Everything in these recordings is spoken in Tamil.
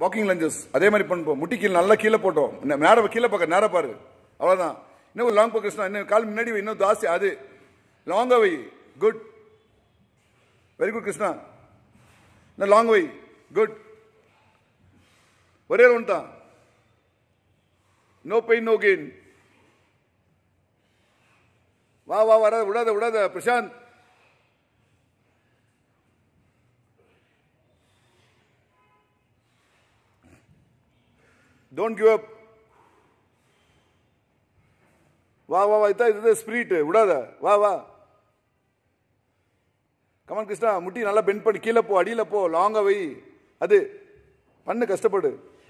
வாக்கிங் லஞ்சஸ் அதே மாதிரி பண்ணுவோம் முட்டி கீழே நல்லா கீழே போட்டோம் நே- நேரா கீழே பார்க்க நேரா பாரு அவ்வளோதான் இன்னும் ஒரு லாங் போ கிருஷ்ணா இன்னும் கால் முன்னாடி வை இன்னும் ஜாஸ்தி அது லாங்கா வை குட் வெரி குட் கிருஷ்ணா இன்னும் லாங் வை குட் ஒரே ஒன்று தான் நோ பெயின் நோ கெயின் வா வா வராத விடாத விடாத பிரசாந்த் டோன்ட் கிவ் அப் வா வா வா இதான் இது ஸ்பிரிட் விடாத வா வா கமன் கிருஷ்ணா முட்டி நல்லா பெண்ட் பண்ணி கீழே போ அடியில் போ லாங்கா வை அது பண்ணு கஷ்டப்படு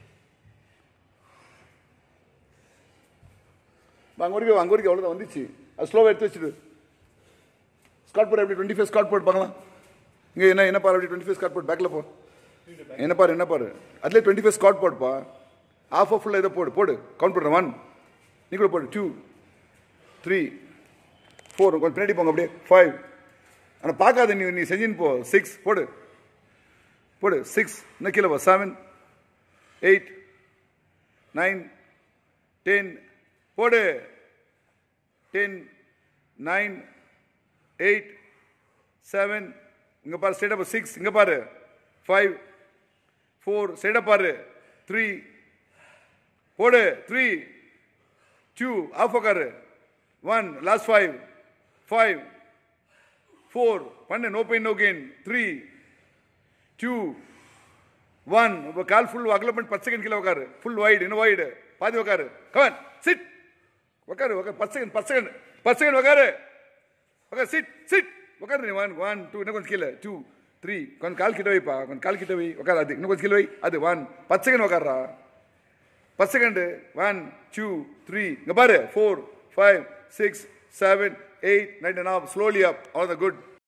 வா, அங்க வரைக்கும் அங்க வரைக்கும் அவ்வளோதான் வந்துச்சு அது ஸ்லோவாக எடுத்து வச்சுடு ஸ்காட் போர்டு எப்படி டுவெண்ட்டி ஃபைவ் ஸ்காட் போர்டு பார்க்கலாம் இங்கே என்ன என்ன பாரு அப்படி டுவெண்ட்டி ஃபைவ் ஸ்காட் போர்டு பேக்கில் போ என்ன பாரு என்ன பாரு அதுலேயே டுவெண்ட்டி ஃபைவ் ஸ்காட் போடுப்பா ஆஃப் ஆஃப் ஃபுல்லாக இதை போடு போடு கவுண்ட் பண்ணுறேன் ஒன் நீ கூட போடு டூ த்ரீ ஃபோர் கொஞ்சம் பின்னாடி போங்க அப்படியே ஃபைவ் ஆனால் பார்க்காத நீ நீ செஞ்சுன்னு போ சிக்ஸ் போடு போடு சிக்ஸ் இன்னும் கீழே போ செவன் எயிட் நைன் டென் போடு டென் நைன் எயிட் செவன் இங்கே பாரு ஸ்டேட் சிக்ஸ் இங்கே பாரு ஃபைவ் ஃபோர் ஸ்டேட் பாரு த்ரீ போடு த்ரீ டூ ஆஃப் உக்காரு one last five five four பண்ணு no pain no gain three two one இப்போ கால் ஃபுல் அகல பண்ணி பத்து செகண்ட் கீழே உட்காரு ஃபுல் வைடு இன்னும் வைடு பாதி உட்காரு கவன் சிட் உட்காரு உட்காரு பத்து செகண்ட் பத்து செகண்ட் பத்து செகண்ட் உட்காரு உட்காரு சிட் சிட் உட்காரு நீ ஒன் ஒன் டூ இன்னும் கொஞ்சம் கீழே டூ த்ரீ கொஞ்சம் கால் கிட்ட வைப்பா கொஞ்சம் கால் கிட்ட வை உட்காரு அது இன்னும் கொஞ்சம் கீழே வை அது ஒன் பத்து செகண்ட் உட்காருடா பத்து செகண்டு ஒன் டூ த்ரீ இங்கே பாரு four five six seven eight nine and half slowly up all the good